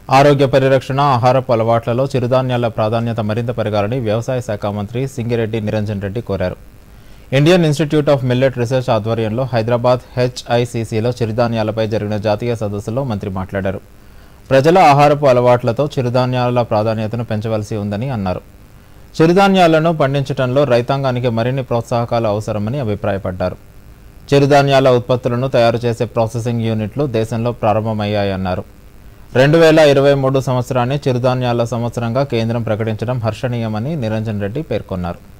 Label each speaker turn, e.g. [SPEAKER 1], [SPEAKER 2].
[SPEAKER 1] ఆరోగ్య పరిరక్షణ ఆహారపు అలవాట్లలో చిరుధాన్యాల ప్రాధాన్యత మరింత పెరగాలని వ్యవసాయ శాఖ మంత్రి సింగిరెడ్డి నిరంజన్ రెడ్డి కోరారు Indian institute of millet research ఆధ్వర్యంలో హైదరాబాద్ హెచ్ఐసిసిలో చిరుధాన్యాలపై జరిగిన జాతీయ సదస్సులో మంత్రి మాట్లాడారు ప్రజల ఆహారపు అలవాట్లతో చిరుధాన్యాల ప్రాధాన్యతను పెంచవలసి ఉందని అన్నారు చిరుధాన్యాలను పండించడంలో రైతాంగానికి మరిన్ని ప్రోత్సాహకాలు అవసరమని అభిప్రాయపడ్డారు చిరుధాన్యాల ఉత్పత్తులను తయారు చేసే ప్రాసెసింగ్ యూనిట్లు దేశంలో ప్రారంభమయ్యాయన్నారు రెండు వేల ఇరవై మూడు సంవత్సరాన్ని చిరుధాన్యాల సంవత్సరంగా కేంద్రం ప్రకటించడం హర్షణీయమని నిరంజన్ రెడ్డి పేర్కొన్నారు